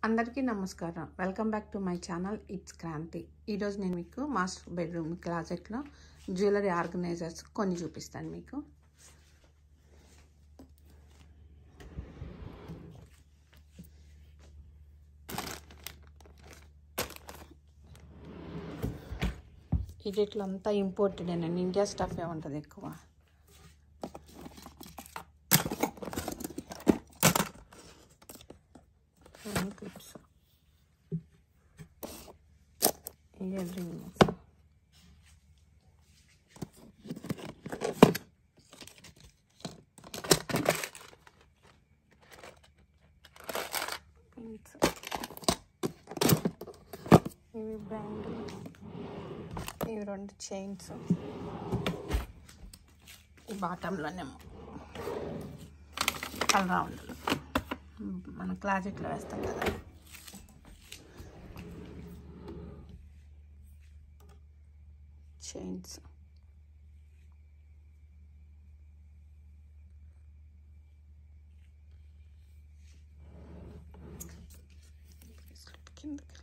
అందరికీ నమస్కారం welcome back to my channel it's Kranthi ఈరోజు నేను మీకు మాస్టర్ బెడ్రూమ్ క్లాజెట్లో జ్యువెలరీ ఆర్గనైజర్స్ కొన్ని చూపిస్తాను మీకు ఇట్లా అంతా ఇంపోర్టెడ్ అండి ఇండియా స్టఫ్ ఏ ఉంటుంది ఎక్కువ క్లిప్స్ ఇయర్ రింగ్స్ పిన్స్ ఇవి బ్యాంగిల్స్ ఇవి రెండు చైన్స్ ఈ బాటంలోనేమో రౌండ్లు మన క్లాజెట్లో వేస్తాం కదా చైన్స్ కిందకి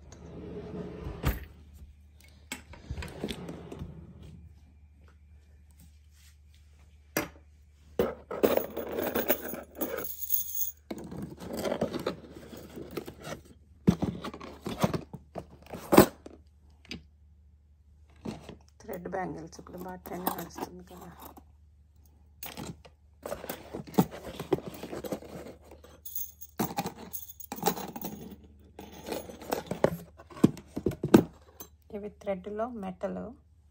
థ్రెడ్ బ్యాంగిల్స్ ఇప్పుడు బాగా ట్రెండ్ నడుస్తుంది కదా ఇవి థ్రెడ్లో మెటల్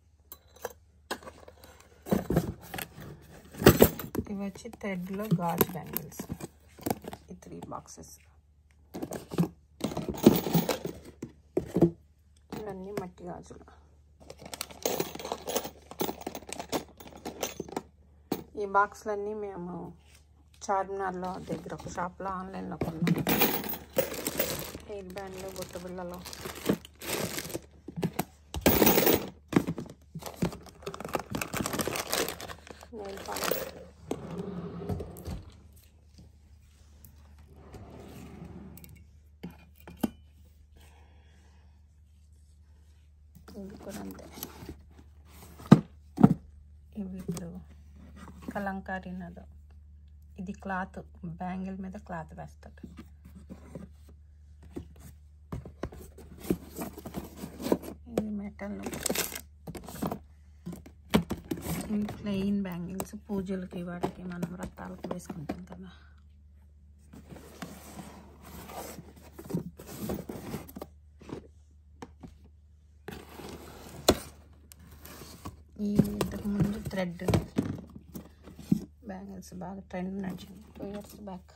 ఇవి వచ్చి థ్రెడ్లో గాజు బ్యాంగిల్స్ ఈ త్రీ బాక్సెస్ ఇవన్నీ మట్టి గాజులు ఈ బాక్స్లన్నీ మేము చార్మినార్లో దగ్గర ఒక షాప్లో ఆన్లైన్లో కొన్నాం హెయిర్ బ్యాండ్లు బుట్ట బిళ్ళలు నెయిల్ పాలిష్ ఇవి కూడా అంతే ఇవి ఇప్పుడు కలంకారీ నదో ఇది క్లాత్ బ్యాంగిల్ మీద క్లాత్ వేస్తాడు ఇది మెటల్ ఇవి ప్లెయిన్ బ్యాంగిల్స్ పూజలకి వాటికి మనం వ్రతాలకు వేసుకుంటాం కదా ఈ ఇంతకుముందు థ్రెడ్ బ్యాంగిల్స్ బాగా ట్రెండ్ నడిచింది టూ ఇయర్స్ బ్యాక్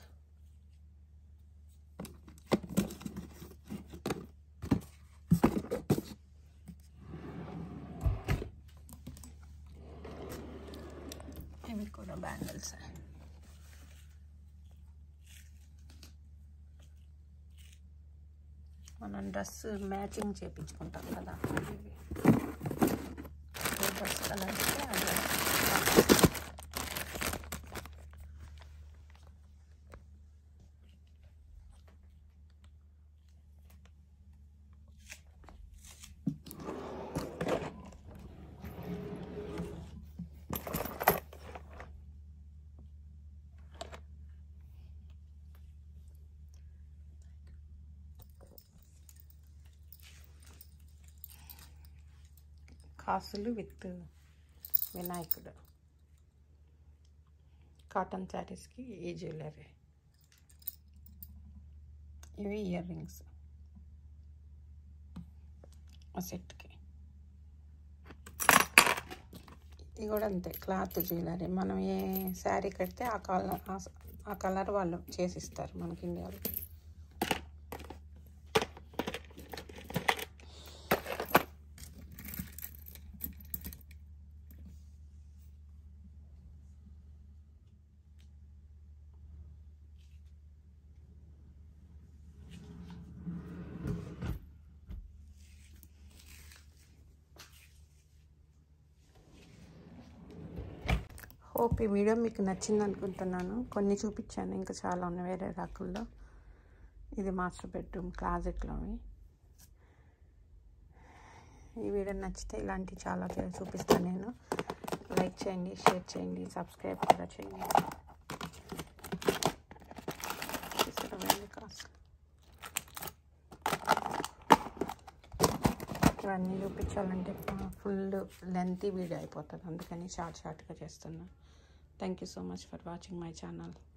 ఇవి కూడా బ్యాంగిల్స్ మనం డ్రెస్ మ్యాచింగ్ చేయించుకుంటాం కదా ఇవి డ్రెస్ కలర్ అది కాసులు విత్ వినాయకుడు కాటన్ శారీస్కి ఈ జ్యువెలరీ ఇవి ఇయర్ రింగ్స్ ఆ సెట్కి ఇది కూడా అంతే క్లాత్ జ్యువెలరీ మనం ఏ శారీ కడితే ఆ కలర్ ఆ కలర్ వాళ్ళు చేసిస్తారు మనకి ఇండియాలో హోప్ ఈ వీడియో మీకు నచ్చింది అనుకుంటున్నాను కొన్ని చూపించాను ఇంకా చాలా ఉన్నాయి వేరే రకాల్లో ఇది మాస్టర్ బెడ్రూమ్ క్లాజెట్లోవి ఈ వీడియో నచ్చితే ఇలాంటి చాలా చే- చూపిస్తాను నేను లైక్ చేయండి షేర్ చేయండి సబ్స్క్రైబ్ కూడా చేయండి చూసారా వెండి కాస్ట్ ఇవన్నీ చూపించాలంటే ఫుల్ లెంతీ వీడియో అయిపోతుంది అందుకని షార్ట్ షార్ట్గా చేస్తున్నా thank you so much for watching my channel